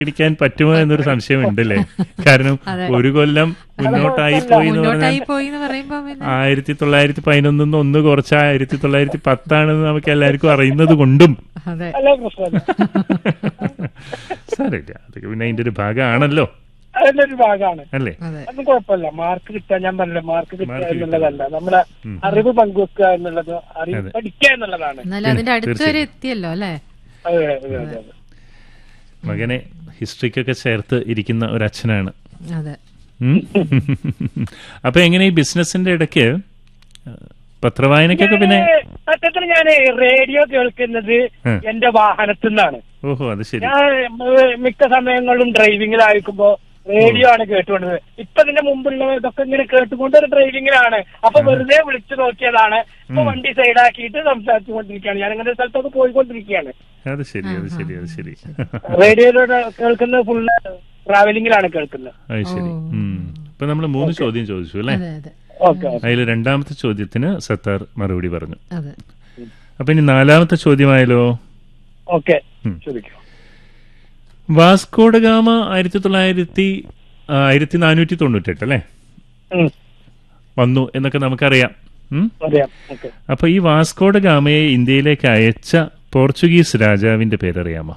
പിടിക്കാൻ പറ്റുമോ എന്നൊരു സംശയമുണ്ടല്ലേ കാരണം അതെ. ഒരു കൊല്ലം മുന്നോട്ടായി പോയി എന്ന് മുന്നോട്ടായി പറഞ്ഞാൽ പോയി എന്ന് പറയുമ്പോ പിന്നെ ആയിരത്തി തൊള്ളായിരത്തി പതിനൊന്നിന്ന് ഒന്ന് കുറച്ച് ആയിരത്തി തൊള്ളായിരത്തി പത്താണെന്ന് നമുക്ക് എല്ലാവർക്കും അറിയുന്നത് കൊണ്ടും അതെ അല്ല പ്രശ്നമല്ല സാരമില്ല അതൊക്കെ പിന്നെ അതിന്റെ ഒരു ഭാഗമാണല്ലോ അതിന്റെ ഒരു ഭാഗമാണ് അല്ലേ അതെ അതൊന്നും കുഴപ്പമില്ല മാർക്ക് കിട്ടുക ഞാൻ പറഞ്ഞില്ല മാർക്ക് കിട്ടുക മാർക്ക് കിട്ടുക. എന്നുള്ളതല്ല നമ്മുടെ ഉം. അറിവ് പങ്കുവെക്കുക എന്നുള്ളത് അറിവ് അതെ. പഠിക്കുക എന്നുള്ളതാണ് എന്നാലും അതിന്റെ അടുത്ത് വരെ തീർച്ചയായും. എത്തിയല്ലോ അല്ലേ അതെ അതെ അതെ അതെ മകനെ ഹിസ്റ്ററിക്കൊക്കെ ചേർത്ത് ഇരിക്കുന്ന ഒരു അച്ഛനാണ് അതെ ഉം. അപ്പൊ എങ്ങനെ ഈ ബിസിനസിന്റെ ഇടയ്ക്ക് പത്രവായനക്കൊക്കെ പിന്നെ ഞാന് സത്യത്തിൽ ഞാൻ റേഡിയോ കേൾക്കുന്നത് ഉം. എന്റെ വാഹനത്തിൽ നിന്നാണ് ഓഹോ അത് ശരി ഞാൻ മ- മിക്ക സമയങ്ങളിലും ഡ്രൈവിംഗിലായിരിക്കുമ്പോ റേഡിയോ ആണ് കേട്ടുകൊണ്ടത് ഇപ്പൊ ഇതിന്റെ മുമ്പുള്ള ഇതൊക്കെ ഇങ്ങനെ കേട്ടുകൊണ്ട് ഒരു ഡ്രൈവിംഗിലാണ് അപ്പൊ വെറുതെ വിളിച്ചു നോക്കിയതാണ് ഇപ്പൊ ഉം. വണ്ടി സൈഡാക്കിയിട്ട് സംസാരിച്ചുകൊണ്ടിരിക്കുകയാണ് ഞാൻ അങ്ങനെ സ്ഥലത്തൊക്കെ പോയിക്കൊണ്ടിരിക്കുകയാണ് അത് ശരി അത് ശരി അത് ശരി റേഡിയോയിലൂടെ കേൾക്കുന്നത് ഫുൾ ട്രാവലിംഗിലാണ് കേൾക്കുന്നത് അത് ശരി ഓ. ഉം. ഇപ്പൊ നമ്മൾ മൂന്ന് ചോദ്യം ചോദിച്ചു അല്ലേ അതെ അതെ ഓക്കെ അതിൽ രണ്ടാമത്തെ ചോദ്യത്തിന് സത്താർ മറുപടി പറഞ്ഞു അതെ അപ്പൊ ഇനി നാലാമത്തെ ചോദ്യമായാലോ ഓക്കെ ഉം. ചോദിക്കും വാസ്കോഡ ഗാമ ആയിരത്തി തൊള്ളായിരത്തി ആ, ആയിരത്തി നാനൂറ്റി തൊണ്ണൂറ്റെട്ട് അല്ലേ ഉം. വന്നു എന്നൊക്കെ നമുക്കറിയാം ഉം? അറിയാം ഓക്കെ അപ്പൊ ഈ വാസ്കോഡ ഗാമയെ ഇന്ത്യയിലേക്ക് അയച്ച പോർച്ചുഗീസ് രാജാവിന്റെ പേരറിയാമോ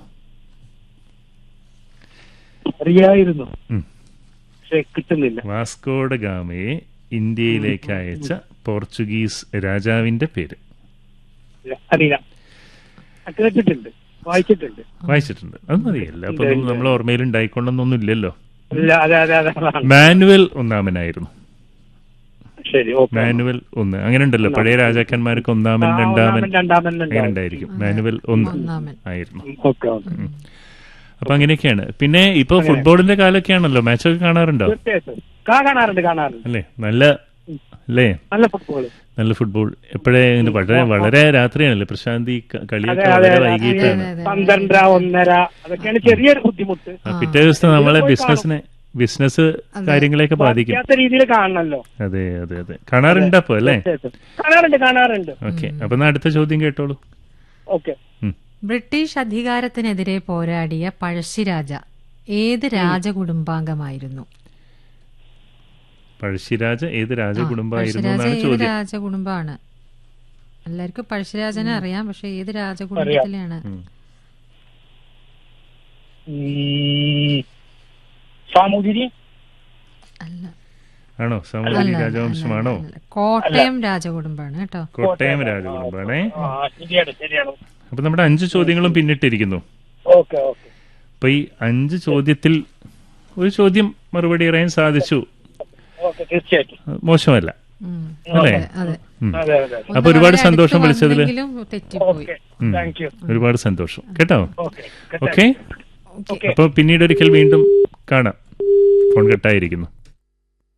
അറിയായിരുന്നു ഉം. പക്ഷെ കിട്ടുന്നില്ല വാസ്കോഡ ഗാമയെ ഇന്ത്യയിലേക്ക് അയച്ച പോർച്ചുഗീസ് രാജാവിന്റെ പേര് ഇല്ല, അറിയില്ല ആ, കേട്ടിട്ടുണ്ട് വായിച്ചിട്ടുണ്ട് വായിച്ചിട്ടുണ്ട് അത് മതിയല്ല അപ്പൊ ഇല്ല, ഇല്ല. നമ്മൾ ഓർമ്മയിൽ ഉണ്ടായിക്കൊള്ളൊന്നും ഇല്ലല്ലോ ഇല്ല അതെ അതെ അതെ അതാണ്. മാനുവൽ ഒന്നാമനായിരുന്നു ശരി ഓക്കെ മാനുവൽ ഒന്ന് അങ്ങനെ ഉണ്ടല്ലോ പഴയ രാജാക്കന്മാർക്ക് ഒന്നാമൻ ആ, രണ്ടാമൻ ഒന്നാമൻ, രണ്ടാമൻ അങ്ങനെ ഉണ്ടാവും. ഉണ്ടായിരിക്കും മാനുവൽ ഒന്ന് ഒന്നാമൻ ആയിരുന്നു ഓക്കെ ഓക്കെ അപ്പൊ അങ്ങനെയൊക്കെയാണ് പിന്നെ ഇപ്പൊ ഫുട്ബോളിന്റെ കാലൊക്കെയാണല്ലോ മാച്ചൊക്കെ കാണാറുണ്ടോ തീർച്ചയായിട്ടും കാ- കാണാറുണ്ട് കാണാറുണ്ട് അല്ലേ നല്ല അല്ലേ നല്ല ഫുട്ബോൾ നല്ല ഫുട്ബോൾ എപ്പോഴേ ഇങ്ങനെ വളരെ വളരെ രാത്രിയാണല്ലേ പ്രശാന്തി ക- കളിയൊക്കെ അതെ, അതെ, വളരെ അതെ. വൈകിട്ടാണ് അതെ, അതെ. പന്ത്രണ്ടര ഒന്നര അതൊക്കെയാണ് ചെറിയൊരു ബുദ്ധിമുട്ട് ആ, പിറ്റേ ദിവസം നമ്മളെ പോയി ബിസിനസിനെ ബിസിനസ് കാര്യങ്ങളെയൊക്കെ ബാധിക്കും ബാധിക്കാത്ത രീതിയിൽ കാണണല്ലോ അതെ അതെ അതെ കാണാറുണ്ട് അപ്പൊ അല്ലേ തീർച്ചയായിട്ടും. കാണാറുണ്ട് കാണാറുണ്ട് ഓക്കെ അപ്പൊ എന്നാ അടുത്ത ചോദ്യം കേട്ടോളൂ ഓക്കെ ഉം. ബ്രിട്ടീഷ് അധികാരത്തിനെതിരെ പോരാടിയ പഴശ്ശിരാജ ഏത് രാജകുടുംബാംഗമായിരുന്നു പഴശ്ശിരാജ ഏത് ആ, രാജകുടുംബായിരുന്നു പഴശ്ശിരാജ എന്നാണ് ഏത് ചോദ്യം രാജകുടുംബാണ് എല്ലാവർക്കും പഴശ്ശിരാജനെ അറിയാം പക്ഷെ ഏത് രാജകുടുംബത്തിലാണ് ഉം. സാമൂതിരി അല്ല ആണോ സാമൂതിരി അല്ല, രാജവംശമാണോ അല്ല, അല്ല. കോട്ടയം രാജകുടുംബാണ് കേട്ടോ കോട്ടയം രാജകുടുംബാണേ ആ ശരിയാണ് ശരിയാണ് അപ്പൊ നമ്മുടെ അഞ്ച് ചോദ്യങ്ങളും പിന്നിട്ടിരിക്കുന്നു ഓക്കെ ഓക്കെ അപ്പൊ ഈ അഞ്ച് ചോദ്യത്തിൽ ഒരു ചോദ്യം മറുപടി അറിയാൻ സാധിച്ചു ഓക്കെ തീർച്ചയായിട്ടും അത് മോശമല്ല ഉം. അല്ലേ അതെ ഉം. അതെ അതെ ഒന്ന് അപ്പൊ ഒരുപാട് വളരെ സന്തോഷം അടുത്ത് വിളിച്ചതില്. വന്നെങ്കിലും തെറ്റിപ്പോയി ഓക്കെ ഉം. താങ്ക് യു ഒരുപാട് സന്തോഷം കേട്ടോ ഓക്കെ ഓക്കെ ഓക്കെ അപ്പൊ പിന്നീട് ഒരിക്കൽ വീണ്ടും കാണാം ഫോൺ കട്ടായിരിക്കുന്നു